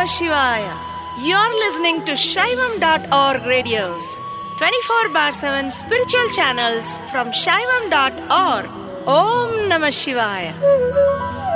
Namah Shivaya. You're listening to Shaivam.org radios, 24 bar 7 spiritual channels from Shaivam.org. Om Namah Shivaya.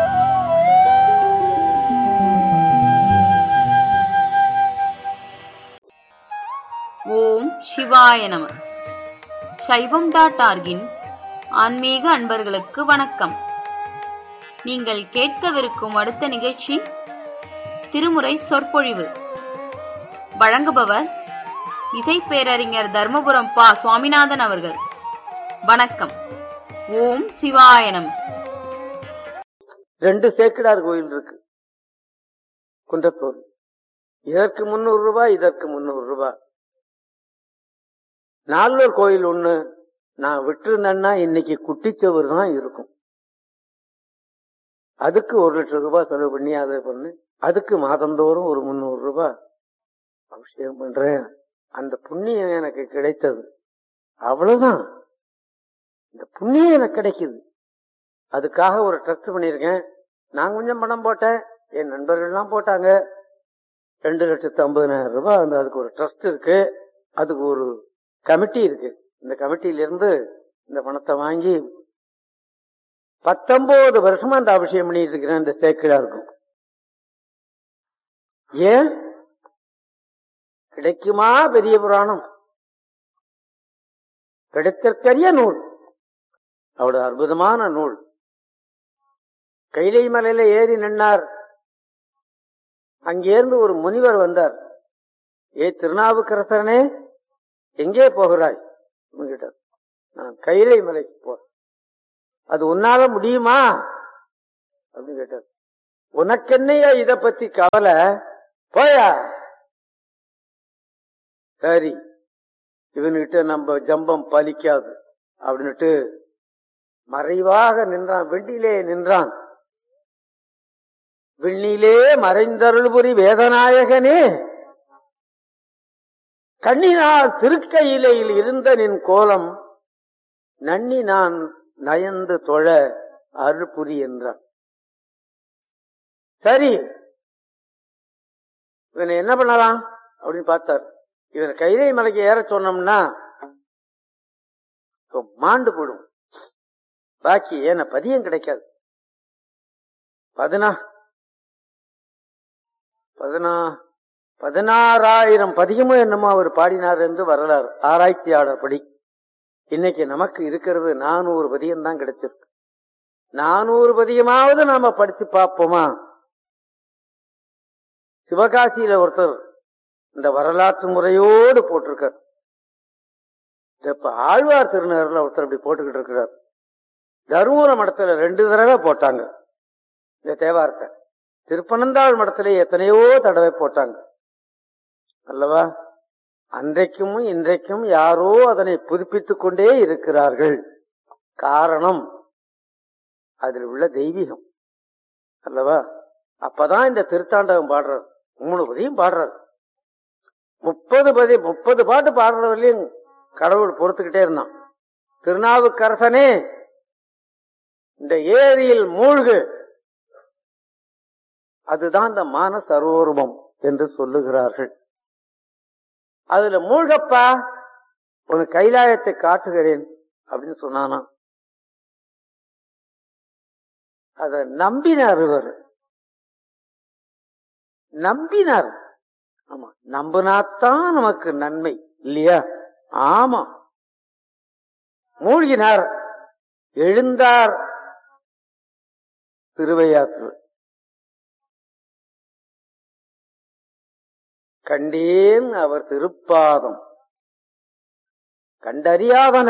ஓம் சிவாய நம சைவம் dot ஆர்கின் ஆன்மீக அன்பர்களுக்கு வணக்கம் நீங்கள் கேட்கவிருக்கும் அடுத்த நிகழ்ச்சி திருமுறை சொற்பொழிவு வழங்குபவர் இசை பேரறிஞர் தர்மபுரம் பா சுவாமிநாதன் அவர்கள் வணக்கம் ஓம் சிவாய நம ரெண்டு சேக்கிடார் கோயில் இருக்கு குன்றத்தூர் இதற்கு முன்னூறு ரூபாய் இதற்கு முன்னூறு ரூபாய் நாலூர் கோயில் ஒண்ணு நான் விட்டுருந்தேன்னா இன்னைக்கு குட்டிச்சவர் தான் இருக்கும் அதுக்கு ஒரு லட்சம் ரூபாய் செலவு பண்ணி அதை பண்ணு அதுக்கு மாதந்தோறும் ஒரு முந்நூறு ரூபாய் அபிஷேகம் பண்றேன் அந்த புண்ணியம் எனக்கு கிடைத்தது அவ்வளவுதான் இந்த புண்ணியம் எனக்கு கிடைக்குது அதுக்காக ஒரு ட்ரஸ்ட் பண்ணியிருக்கேன் நான் கொஞ்சம் பணம் போட்டேன் என் நண்பர்கள்லாம் போட்டாங்க ரெண்டு லட்சத்து ஐம்பதனாயிரம் ரூபாய் அந்த அதுக்கு ஒரு ட்ரஸ்ட் இருக்கு அதுக்கு ஒரு கமிட்டி இருக்கு இந்த கமிட்டியில இருந்து இந்த பணத்தை வாங்கி பத்தொன்பது வருஷமா அந்த அபிஷேகம் பண்ணிட்டு இருக்கிறேன் இந்த சேக்கிடா இருக்கும் ஏன் கிடைக்குமா பெரிய புராணம் கிடைத்தற்கரிய நூல் அவட அற்புதமான நூல் கைலை மலையில ஏறி நின்னார் அங்கேருந்து ஒரு முனிவர் வந்தார் ஏ திருநாவுக்கரசரனே எங்கே போகிறாய் கேட்டார் நான் கைலை மலைக்கு போறேன் அது உன்னால முடியுமா அப்படின்னு கேட்டார் உனக்கென்னையா இத பத்தி கவலை போயா சரி இவன்கிட்ட நம்ம ஜம்பம் பலிக்காது அப்படின்னுட்டு மறைவாக நின்றான் வெண்டிலே நின்றான் விண்ணிலே மறைந்தருள்புரி வேதநாயகனே கண்ணினால் திருக்கையிலையில் இருந்த நின் கோலம் நன்னி நான் நயந்து தொழ அருள் புரி என்றான் சரி இவனை என்ன பண்ணலாம் அப்படின்னு பார்த்தார் இவன் கைலை மலைக்கு ஏற சொன்னோம்னா மாண்டு போடும் பாக்கி ஏன பதியம் கிடைக்காது பதினா பதினா பதினாறாயிரம் பதிகமும் என்னமோ அவர் பாடினார் என்று வரலாறு ஆராய்ச்சியாளர் படி இன்னைக்கு நமக்கு இருக்கிறது நானூறு பதியம் தான் கிடைச்சிருக்கு நானூறு பதியமாவது நாம படிச்சு பார்ப்போமா சிவகாசியில ஒருத்தர் இந்த வரலாற்று முறையோடு போட்டிருக்கார் இப்ப ஆழ்வார் திருநகர்ல ஒருத்தர் இப்படி போட்டுக்கிட்டு இருக்கிறார் தருமபுர மடத்துல ரெண்டு தடவை போட்டாங்க இந்த தேவாரத்தை திருப்பனந்தாள் மடத்துல எத்தனையோ தடவை போட்டாங்க அல்லவா அன்றைக்கும் இன்றைக்கும் யாரோ அதனை புதுப்பித்துக் கொண்டே இருக்கிறார்கள் காரணம் அதில் உள்ள தெய்வீகம் அல்லவா அப்பதான் இந்த திருத்தாண்டகம் பாடுறார் மூணு பதியும் பாடுறார் முப்பது பதி முப்பது பாட்டு பாடுறதுலயும் கடவுள் பொறுத்துக்கிட்டே இருந்தான் திருநாவுக்கரசனே இந்த ஏரியில் மூழ்கு அதுதான் இந்த மான சரோரூபம் என்று சொல்லுகிறார்கள் அதுல மூழ்கப்பா உன் கைலாயத்தை காட்டுகிறேன் அப்படின்னு சொன்னானா அத நம்பினார் இவர் நம்பினார் ஆமா நம்பினாத்தான் நமக்கு நன்மை இல்லையா ஆமா மூழ்கினார் எழுந்தார் திருவையாற்று கண்டேன் அவர் திருப்பாதம் கண்டறியாதன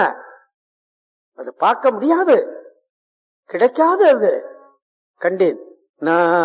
அது பார்க்க முடியாது கிடைக்காது அது கண்டேன் நான்